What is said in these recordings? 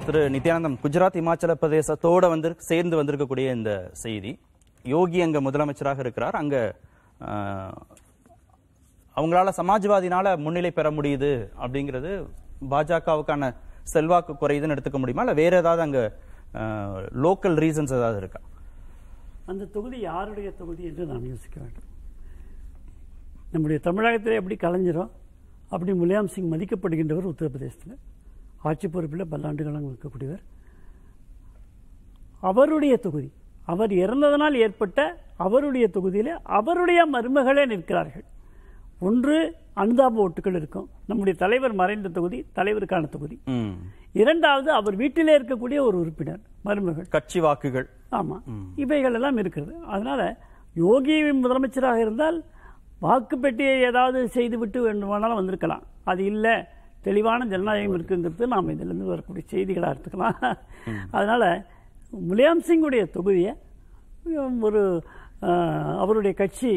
திரு நித்யானந்தம் குஜராத் இமாச்சல பிரதேசத்தோட வந்து சேர்ந்து வந்திருக்கக்கூடிய இந்த செய்தி யோகி அங்க முதலமைச்சராக இருக்கிறார் அங்க ஆஹ், அவங்களால சமாஜ்வாதினால முன்னிலை பெற முடியுது அப்படிங்கிறது பாஜகவுக்கான செல்வாக்கு குறையுதுன்னு எடுத்துக்க முடியுமா இல்ல வேற ஏதாவது அங்க லோக்கல் ரீசன்ஸ் ஏதாவது இருக்கா அந்த தொகுதி யாருடைய தொகுதி என்று நாம் யோசிக்க வேண்டும் நம்முடைய தமிழகத்தில் எப்படி கலைஞரோ அப்படி முலாயம் சிங் மதிக்கப்படுகின்றவர் உத்தரப்பிரதேசத்தில் ஆட்சி பொறுப்பில் பல்லாண்டு காலம் இருக்கக்கூடியவர் அவருடைய தொகுதி அவர் இறந்ததனால் ஏற்பட்ட அவருடைய தொகுதியில் அவருடைய மருமகளே நிற்கிறார்கள் ஒன்று அனுதாப ஓட்டுகள் இருக்கும் நம்முடைய தலைவர் மறைந்த தொகுதி தலைவருக்கான தொகுதி ம். இரண்டாவது அவர் வீட்டிலே இருக்கக்கூடிய ஒரு உறுப்பினர் மருமகள் கட்சி வாக்குகள் ஆமா இவைகள் எல்லாம் இருக்கிறது அதனால யோகி முதலமைச்சராக இருந்தால் வாக்கு பெட்டியை ஏதாவது செய்துவிட்டு வேண்டுமானாலும் வந்திருக்கலாம் அது இல்லை தெளிவான ஜனநாயகம் இருக்குங்கிறது நாம் இதிலிருந்து வரக்கூடிய செய்திகளாக எடுத்துக்கலாம் அதனால முலாயம் சிங்குடைய தொகுதியை ஒரு அஹ், அவருடைய கட்சி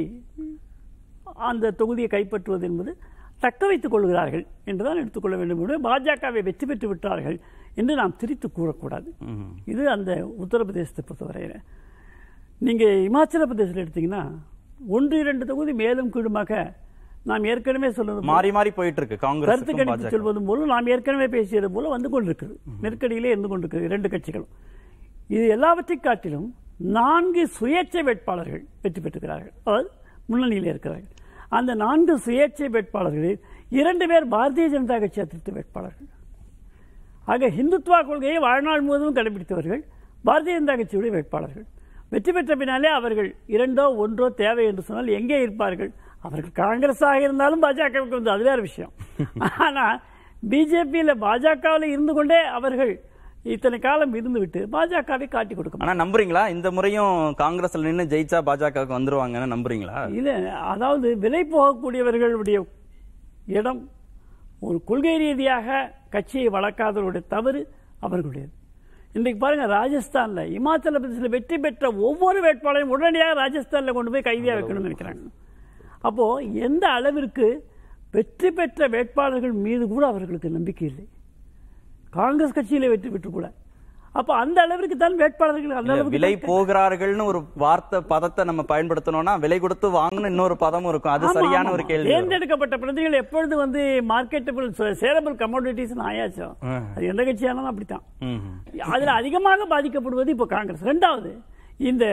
அந்த தொகுதியை கைப்பற்றுவது என்பது தக்க வைத்துக் கொள்கிறார்கள் என்றுதான் எடுத்துக்கொள்ள வேண்டும் என்று பாஜகவை வெற்றி பெற்று விட்டார்கள் என்று நாம் திரித்து கூறக்கூடாது ம். இது அந்த உத்தரப்பிரதேசத்தை பொறுத்தவரையில் நீங்க இமாச்சல பிரதேசத்தில் எடுத்தீங்கன்னா ஒன்று இரண்டு தொகுதி மேலும் கீழுமாக நாம் ஏற்கனவே சொல்வது போல, மாறி மாறி போயிட்டு இருக்கு கருத்து காங்கிரஸ் கணிப்பு சொல்வது போல நாம் ஏற்கனவே பேசியது போல வந்து கொண்டிருக்கிறது நெருக்கடியிலே இருந்து கொண்டிருக்கிறது இரண்டு கட்சிகளும் இது எல்லாவற்றை காட்டிலும் நான்கு சுயேட்சை வேட்பாளர்கள் வெற்றி பெற்றுகிறார்கள் அதாவது முன்னணியில் இருக்கிறார்கள் அந்த நான்கு சுயேட்சை வேட்பாளர்களில் இரண்டு பேர் பாரதிய ஜனதா கட்சி அதிருப்தி வேட்பாளர்கள் ஆக ஹிந்துத்வா கொள்கையை வாழ்நாள் முழுவதும் கடைபிடித்தவர்கள் பாரதிய ஜனதா கட்சியுடைய வேட்பாளர்கள் வெற்றி பெற்ற பின்னாலே அவர்கள் இரண்டோ ஒன்றோ தேவை என்று சொன்னால் எங்கே இருப்பார்கள் அவர்கள் காங்கிரஸாக இருந்தாலும் பாஜகவுக்கு வந்து அது வேற விஷயம் ஆனா பிஜேபியில் பாஜகவில் இருந்து கொண்டே அவர்கள் இத்தனை காலம் இருந்துவிட்டு பாஜகவை காட்டி கொடுக்க ஆனா நம்புறீங்களா இந்த முறையும் காங்கிரஸ்ல நின்னு ஜெயிச்சா பாஜகவுக்கு வந்துருவாங்கன்னு நம்புறீங்களா இல்ல அதாவது விலை போகக்கூடியவர்களுடைய இடம் ஒரு கொள்கை ரீதியாக கட்சியை வளர்க்காதவருடைய தவறு அவர்களுடையது இன்றைக்கு பாருங்க ராஜஸ்தான்ல இமாச்சல பிரதேசத்தில் வெற்றி பெற்ற ஒவ்வொரு வேட்பாளரையும் உடனடியாக ராஜஸ்தான்ல கொண்டு போய் கைதியா வைக்கணும்னு நினைக்கிறாங்க அப்போ எந்த அளவிற்கு வெற்றி பெற்ற வேட்பாளர்கள் மீது கூட அவர்களுக்கு நம்பிக்கை இல்லை காங்கிரஸ் கட்சியிலே வெற்றி பெற்று கூட அப்போ அந்த அளவிற்கு தான் வேட்பாளர்கள் அந்த இல்ல, அளவுக்கு விலை தான் போகிறார்கள்னு ஒரு வார்த்தை பதத்தை நம்ம பயன்படுத்தணும்னா விலை கொடுத்து வாங்கணும் இன்னொரு பதமும் இருக்கும் அது ஆமா, சரியான ஆமா, ஒரு ஆமா. கேள்வி வரும். தேர்ந்தெடுக்கப்பட்ட பிரதிகள் எப்பொழுது வந்து மார்க்கெட்டபிள் சேரபிள் கமோடிட்டிஸ் ஆயாச்சோ ம். அது எந்த கட்சியானாலும் அப்படித்தான் ம். அதுல அதிகமாக பாதிக்கப்படுவது இப்போ காங்கிரஸ் ரெண்டாவது இந்த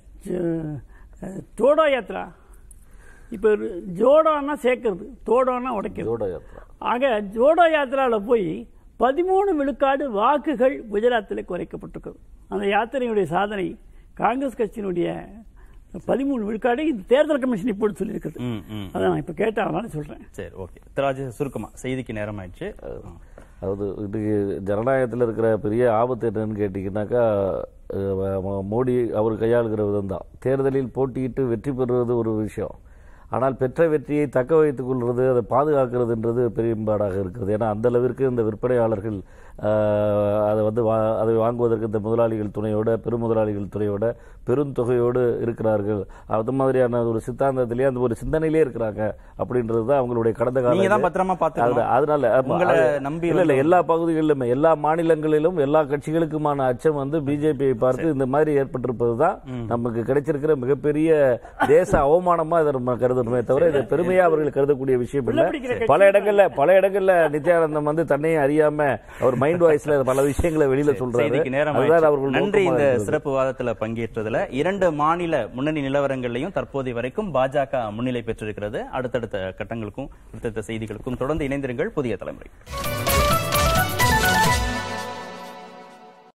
ஜ- ஜோடோ யாத்ரா இப்போ ஜோடோன்னா சேர்க்கறது தோடோன்னா உடைக்கிறது ஜோடோ யாத்ரா ஆக ஜோடோ யாத்திராவில் போய் பதிமூணு விழுக்காடு வாக்குகள் குஜராத்தில் குறைக்கப்பட்டிருக்கிறது அந்த யாத்திரையுடைய சாதனை காங்கிரஸ் கட்சியினுடைய பதிமூணு விழுக்காடு இந்த தேர்தல் கமிஷன் இப்போது சொல்லியிருக்குது ம், ம். அதை நான் இப்போ கேட்டாலும் சொல்றேன் சரி ஓகே திராஜ் சுருக்கமா செய்திக்கு நேரம் ஆயிடுச்சு அதாவது இன்னைக்கு ஜனநாயகத்தில் இருக்கிற பெரிய ஆபத்து என்னன்னு கேட்டிங்கன்னாக்கா அஹ், மோ- மோடி அவர் கையாளுகிற விதம் தான் தேர்தலில் போட்டியிட்டு வெற்றி பெறுவது ஒரு விஷயம் ஆனால் பெற்ற வெற்றியை தக்க வைத்துக் கொள்வது அதை பாதுகாக்கிறதுன்றது பெரியம்பாடாக இருக்கிறது ஏன்னா அந்த அளவிற்கு இந்த விற்பனையாளர்கள் அஹ், அதை வந்து வா- அதை வாங்குவதற்கு இந்த முதலாளிகள் துணையோட பெருமுதலாளிகள் துணையோட பெருந்தொகையோடு இருக்கிறார்கள் அது மாதிரியான ஒரு சித்தாந்தத்திலேயே அந்த ஒரு சிந்தனையிலே இருக்கிறாங்க அப்படின்றது தான் அவங்களுடைய கடந்த நீங்க கால தான் பத்திரமா பாத்துக்கணும் அது- அதனால ஆமா, உங்களை அது- நம்பி இல்ல இல்ல வந்து- எல்லா பகுதிகளிலுமே எல்லா மாநிலங்களிலும் எல்லா கட்சிகளுக்குமான அச்சம் வந்து பிஜேபியை பார்த்து இந்த மாதிரி ஏற்பட்டிருப்பதுதான் நமக்கு கிடைச்சிருக்கிற மிகப்பெரிய தேச அவமானமா இதை நம்ம கருதணுமே தவிர இதை பெருமையா அவர்கள் கருதக்கூடிய விஷயம் இல்ல பிடிக்கிற கட்சி பல இடங்கள்ல பல இடங்கள்ல நித்யானந்தம் வந்து தன்னையும் அறியாம அவர் மைண்ட் வாய்ஸ்ல பல விஷயங்களை வெளியில சொல்றாரு செய்திக்கு நேரம் அதுதான் ஆயிடுச்சு. அவர்கள் நன்றி நோக்கமா இந்த இருக்கிறது. சிறப்பு வாதத்துல பங்கேற்றதுல இரண்டு மாநில முன்னணி நிலவரங்களையும் தற்போதைய வரைக்கும் பாஜக முன்னிலை பெற்றிருக்கிறது அடுத்தடுத்த கட்டங்களுக்கும் அடுத்தடுத்த செய்திகளுக்கும் தொடர்ந்து இணைந்திருங்கள் புதிய தலைமுறை